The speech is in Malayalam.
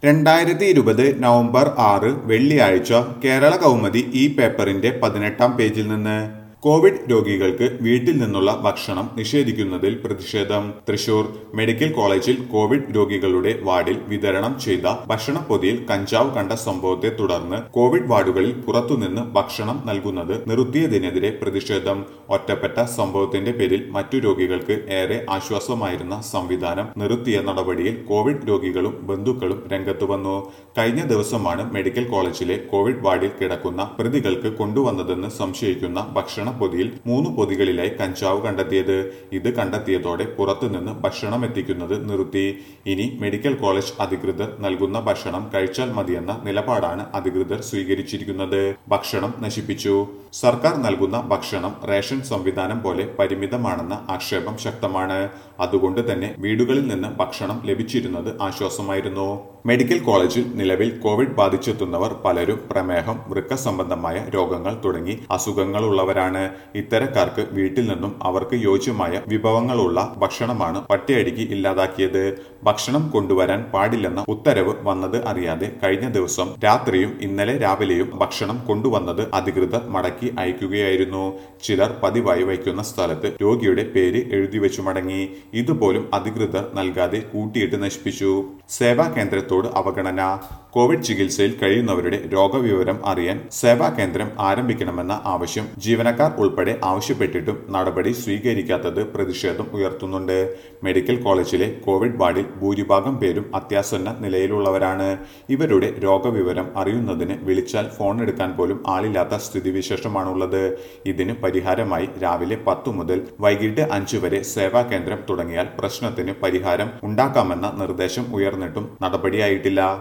രണ്ടായിരത്തി ഇരുപത് നവംബർ ആറ് വെള്ളിയാഴ്ച കേരള കൗമുദി ഈ പേപ്പറിന്റെ പതിനെട്ടാം പേജിൽ നിന്ന് കോവിഡ് രോഗികൾക്ക് വീട്ടിൽ നിന്നുള്ള ഭക്ഷണം നിഷേധിക്കുന്നതിൽ പ്രതിഷേധം തൃശൂർ മെഡിക്കൽ കോളേജിൽ കോവിഡ് രോഗികളുടെ വാർഡിൽ വിതരണം ചെയ്ത ഭക്ഷണപ്പൊതിയിൽ കഞ്ചാവ് കണ്ട സംഭവത്തെ തുടർന്ന് കോവിഡ് വാർഡുകളിൽ പുറത്തുനിന്ന് ഭക്ഷണം നൽകുന്നത് നിർത്തിയതിനെതിരെ പ്രതിഷേധം ഒറ്റപ്പെട്ട സംഭവത്തിന്റെ പേരിൽ മറ്റു രോഗികൾക്ക് ഏറെ ആശ്വാസമായിരുന്ന സംവിധാനം നിർത്തിയ നടപടിയിൽ കോവിഡ് രോഗികളും ബന്ധുക്കളും രംഗത്തു വന്നു കഴിഞ്ഞ ദിവസമാണ് മെഡിക്കൽ കോളേജിലെ കോവിഡ് വാർഡിൽ കിടക്കുന്ന പ്രതികൾക്ക് കൊണ്ടുവന്നതെന്ന് സംശയിക്കുന്ന ഭക്ഷണ പൊതിയിൽ മൂന്ന് പൊതികളിലായി കഞ്ചാവ് കണ്ടെത്തിയത് ഇത് കണ്ടെത്തിയതോടെ പുറത്തുനിന്ന് ഭക്ഷണം എത്തിക്കുന്നത് നിർത്തി ഇനി മെഡിക്കൽ കോളേജ് അധികൃതർ നൽകുന്ന ഭക്ഷണം കഴിച്ചാൽ മതിയെന്ന നിലപാടാണ് അധികൃതർ സ്വീകരിച്ചിരിക്കുന്നത് ഭക്ഷണം നശിപ്പിച്ചു സർക്കാർ നൽകുന്ന ഭക്ഷണം റേഷൻ സംവിധാനം പോലെ പരിമിതമാണെന്ന ആക്ഷേപം ശക്തമാണ് അതുകൊണ്ട് തന്നെ വീടുകളിൽ നിന്ന് ഭക്ഷണം ലഭിച്ചിരുന്നത് ആശ്വാസമായിരുന്നു മെഡിക്കൽ കോളേജിൽ നിലവിൽ കോവിഡ് ബാധിച്ചെത്തുന്നവർ പലരും പ്രമേഹം വൃക്ക സംബന്ധമായ രോഗങ്ങൾ തുടങ്ങി അസുഖങ്ങളുള്ളവരാണ് ഇത്തരക്കാർക്ക് വീട്ടിൽ നിന്നും അവർക്ക് യോജ്യമായ വിഭവങ്ങളുള്ള ഭക്ഷണമാണ് പട്ടിയടിക്ക് ഇല്ലാതാക്കിയത് ഭക്ഷണം കൊണ്ടുവരാൻ പാടില്ലെന്ന ഉത്തരവ് വന്നത് അറിയാതെ കഴിഞ്ഞ ദിവസം രാത്രിയും ഇന്നലെ രാവിലെയും ഭക്ഷണം കൊണ്ടുവന്നത് അധികൃതർ മടക്കി അയക്കുകയായിരുന്നു ചിലർ പതിവായി വയ്ക്കുന്ന സ്ഥലത്ത് രോഗിയുടെ പേര് എഴുതി വെച്ചു മടങ്ങി ഇതുപോലും അധികൃതർ നൽകാതെ കൂട്ടിയിട്ട് നശിപ്പിച്ചു സേവാ കേന്ദ്രത്തോട് അവഗണന കോവിഡ് ചികിത്സയിൽ കഴിയുന്നവരുടെ രോഗവിവരം അറിയാൻ സേവാ കേന്ദ്രം ആരംഭിക്കണമെന്ന ആവശ്യം ജീവനക്കാർ ഉൾപ്പെടെ ആവശ്യപ്പെട്ടിട്ടും നടപടി സ്വീകരിക്കാത്തത് പ്രതിഷേധം ഉയർത്തുന്നുണ്ട് മെഡിക്കൽ കോളേജിലെ കോവിഡ് വാർഡിൽ ഭൂരിഭാഗം പേരും അത്യാസന്ന നിലയിലുള്ളവരാണ് ഇവരുടെ രോഗവിവരം അറിയുന്നതിന് വിളിച്ചാൽ ഫോൺ എടുക്കാൻ പോലും ആളില്ലാത്ത സ്ഥിതിവിശേഷമാണുള്ളത് ഇതിന് പരിഹാരമായി രാവിലെ പത്തു മുതൽ വൈകിട്ട് അഞ്ചു വരെ സേവാ കേന്ദ്രം തുടങ്ങിയാൽ പ്രശ്നത്തിന് പരിഹാരം ഉണ്ടാക്കാമെന്ന നിർദ്ദേശം ഉയർന്നിട്ടും നടപടിയായിട്ടില്ല